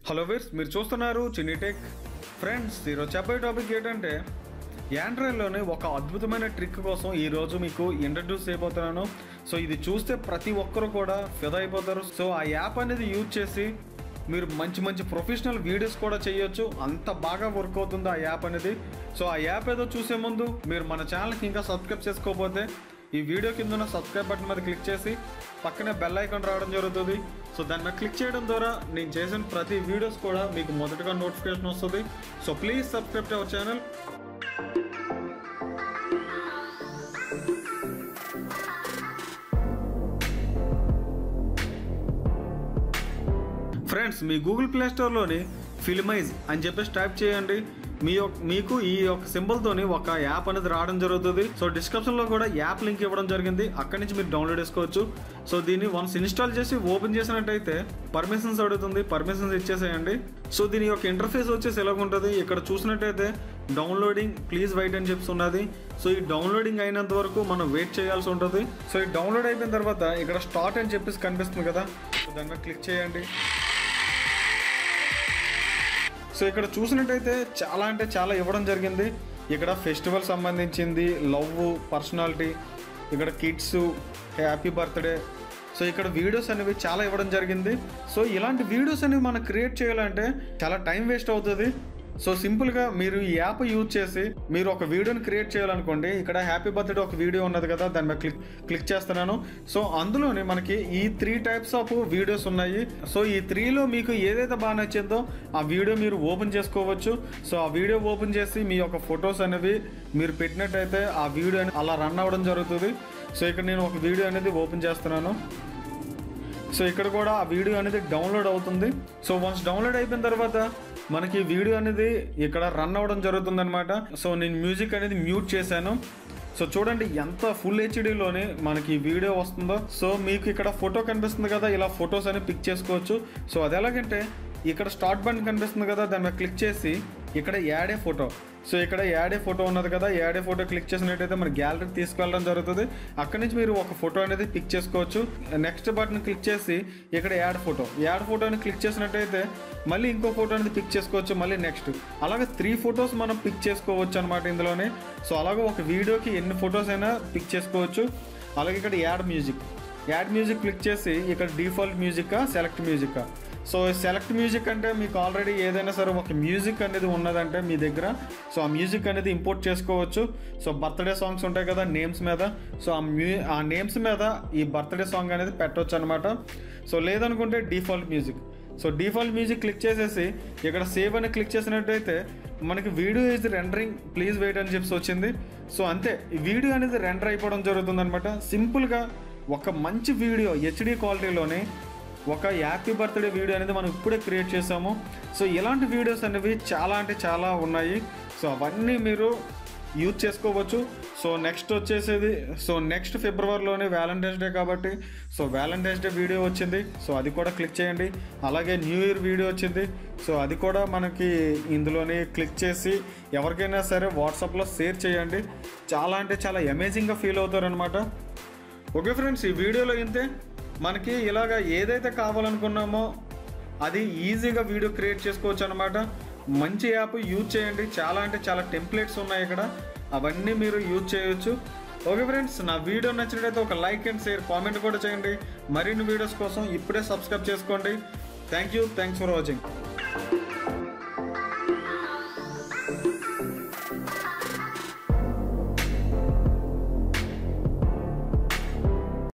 hello వీర్స్ మీరు చూస్తున్నారు చిన్ని టెక్ ఫ్రెండ్స్ ఈరోజు చెప్పే టాపిక్ ఏంటంటే యాండ్రాయిడ్లోని ఒక అద్భుతమైన ట్రిక్ కోసం ఈరోజు మీకు ఇంట్రడ్యూస్ అయిపోతున్నాను సో ఇది చూస్తే ప్రతి ఒక్కరు కూడా ఫిదా అయిపోతారు సో ఆ యాప్ అనేది యూజ్ చేసి మీరు మంచి మంచి ప్రొఫెషనల్ వీడియోస్ కూడా చేయొచ్చు అంత బాగా వర్క్ అవుతుంది ఆ యాప్ అనేది సో ఆ యాప్ ఏదో చూసే ముందు మీరు మన ఛానల్కి ఇంకా సబ్స్క్రైబ్ చేసుకోకపోతే ఈ వీడియో కింద ఉన్న సబ్స్క్రైబ్ బటన్ మీద క్లిక్ చేసి పక్కనే బెల్ ఐకాన్ రావడం జరుగుతుంది సో దాని మీద క్లిక్ చేయడం ద్వారా నేను చేసిన ప్రతి వీడియోస్ కూడా మీకు మొదటగా నోటిఫికేషన్ వస్తుంది so please subscribe to our channel friends మీ గూగుల్ ప్లే స్టోర్లోని ఫిల్మైజ్ అని చెప్పేసి టైప్ చేయండి మీ యొక్క మీకు ఈ యొక్క సింబల్తోని ఒక యాప్ అనేది రావడం జరుగుతుంది సో డిస్క్రిప్షన్లో కూడా యాప్ లింక్ ఇవ్వడం జరిగింది అక్కడి నుంచి మీరు డౌన్లోడ్ చేసుకోవచ్చు సో దీన్ని వన్స్ ఇన్స్టాల్ చేసి ఓపెన్ చేసినట్టయితే పర్మిషన్స్ అడుగుతుంది పర్మిషన్స్ ఇచ్చేసేయండి సో దీని యొక్క ఇంటర్ఫేస్ వచ్చేసి ఎలా ఉంటుంది ఇక్కడ చూసినట్టయితే డౌన్లోడింగ్ ప్లీజ్ వెయిట్ అని చెప్పి ఉన్నది సో ఈ డౌన్లోడింగ్ అయినంత వరకు మనం వెయిట్ చేయాల్సి ఉంటుంది సో ఈ డౌన్లోడ్ అయిపోయిన తర్వాత ఇక్కడ స్టార్ట్ అని చెప్పేసి కనిపిస్తుంది కదా సో దాని మీద క్లిక్ చేయండి సో ఇక్కడ చూసినట్టయితే చాలా అంటే చాలా ఇవ్వడం జరిగింది ఇక్కడ ఫెస్టివల్ సంబంధించింది లవ్ పర్సనాలిటీ ఇక్కడ కిడ్స్ హ్యాపీ బర్త్డే సో ఇక్కడ వీడియోస్ అనేవి చాలా ఇవ్వడం జరిగింది సో ఇలాంటి వీడియోస్ అనేవి మనం క్రియేట్ చేయాలంటే చాలా టైం వేస్ట్ అవుతుంది సో సింపుల్గా మీరు ఈ యాప్ యూజ్ చేసి మీరు ఒక వీడియోని క్రియేట్ చేయాలనుకోండి ఇక్కడ హ్యాపీ బర్త్డే ఒక వీడియో ఉన్నది కదా దాని మీద క్లిక్ క్లిక్ చేస్తున్నాను సో అందులోనే మనకి ఈ త్రీ టైప్స్ ఆఫ్ వీడియోస్ ఉన్నాయి సో ఈ త్రీలో మీకు ఏదైతే బాగా నచ్చిందో ఆ వీడియో మీరు ఓపెన్ చేసుకోవచ్చు సో ఆ వీడియో ఓపెన్ చేసి మీ యొక్క ఫొటోస్ అనేవి మీరు పెట్టినట్టయితే ఆ వీడియో అనేది అలా రన్ అవ్వడం జరుగుతుంది సో ఇక్కడ నేను ఒక వీడియో అనేది ఓపెన్ చేస్తున్నాను సో ఇక్కడ కూడా ఆ వీడియో అనేది డౌన్లోడ్ అవుతుంది సో వన్స్ డౌన్లోడ్ అయిపోయిన తర్వాత మనకి వీడియో అనేది ఇక్కడ రన్ అవ్వడం జరుగుతుంది అనమాట సో నేను మ్యూజిక్ అనేది మ్యూట్ చేశాను సో చూడండి ఎంత ఫుల్ హెచ్డీలోనే మనకి వీడియో వస్తుందో సో మీకు ఇక్కడ ఫోటో కనిపిస్తుంది కదా ఇలా ఫొటోస్ అని పిక్ చేసుకోవచ్చు సో అది ఎలాగంటే ఇక్కడ స్టార్ట్ బటన్ కనిపిస్తుంది కదా దాని మీద క్లిక్ చేసి ఇక్కడ యాడే ఫోటో సో ఇక్కడ యాడే ఫోటో ఉన్నది కదా యాడే ఫోటో క్లిక్ చేసినట్టయితే మన గ్యాలరీకి తీసుకెళ్ళడం జరుగుతుంది అక్కడి నుంచి మీరు ఒక ఫోటో అనేది పిక్ చేసుకోవచ్చు నెక్స్ట్ బటన్ క్లిక్ చేసి ఇక్కడ యాడ్ ఫోటో యాడ్ ఫోటోని క్లిక్ చేసినట్టయితే మళ్ళీ ఇంకో ఫోటో అనేది పిక్ చేసుకోవచ్చు మళ్ళీ నెక్స్ట్ అలాగే త్రీ ఫొటోస్ మనం పిక్ చేసుకోవచ్చు అనమాట ఇందులోనే సో అలాగే ఒక వీడియోకి ఎన్ని ఫొటోస్ అయినా పిక్ చేసుకోవచ్చు అలాగే ఇక్కడ add music add music click చేసి ఇక్కడ default music select music so select music అంటే మీకు ఆల్రెడీ ఏదైనా సరే ఒక మ్యూజిక్ అనేది ఉన్నదంటే మీ దగ్గర సో ఆ మ్యూజిక్ అనేది ఇంపోర్ట్ చేసుకోవచ్చు సో బర్త్డే సాంగ్స్ ఉంటాయి కదా నేమ్స్ మీద సో ఆ మ్యూ ఆ నేమ్స్ మీద ఈ బర్త్డే సాంగ్ అనేది పెట్టవచ్చు అనమాట సో లేదనుకుంటే default music so default music click చేసేసి ఇక్కడ సేవ్ అని క్లిక్ చేసినట్టయితే మనకి video is rendering please wait అని చెప్పి వచ్చింది సో అంతే ఈ వీడియో అనేది రెండర్ అయిపోవడం జరుగుతుంది అనమాట సింపుల్గా ఒక మంచి వీడియో హెచ్డి క్వాలిటీలోనే ఒక హ్యాపీ బర్త్డే వీడియో అనేది మనం ఇప్పుడే క్రియేట్ చేసాము సో ఇలాంటి వీడియోస్ అనేవి చాలా అంటే చాలా ఉన్నాయి సో అవన్నీ మీరు యూజ్ చేసుకోవచ్చు సో నెక్స్ట్ వచ్చేసేది సో నెక్స్ట్ ఫిబ్రవరిలోనే వ్యాలంటైన్స్ డే కాబట్టి సో వ్యాలంటైన్స్ డే వీడియో వచ్చింది సో అది కూడా క్లిక్ చేయండి అలాగే న్యూ ఇయర్ వీడియో వచ్చింది సో అది కూడా మనకి ఇందులోనే క్లిక్ చేసి ఎవరికైనా సరే వాట్సాప్లో షేర్ చేయండి చాలా అంటే చాలా అమేజింగ్గా ఫీల్ అవుతారనమాట ఓకే ఫ్రెండ్స్ ఈ వీడియోలో ఇంతే మనకి ఇలాగ ఏదైతే కావాలనుకున్నామో అది ఈజీగా వీడియో క్రియేట్ చేసుకోవచ్చు అనమాట మంచి యాప్ యూజ్ చేయండి చాలా అంటే చాలా టెంప్లెట్స్ ఉన్నాయి ఇక్కడ అవన్నీ మీరు యూజ్ చేయొచ్చు ఓకే ఫ్రెండ్స్ నా వీడియో నచ్చినట్లయితే ఒక లైక్ అండ్ షేర్ కామెంట్ కూడా చేయండి మరిన్ని వీడియోస్ కోసం ఇప్పుడే సబ్స్క్రైబ్ చేసుకోండి thank you thanks for watching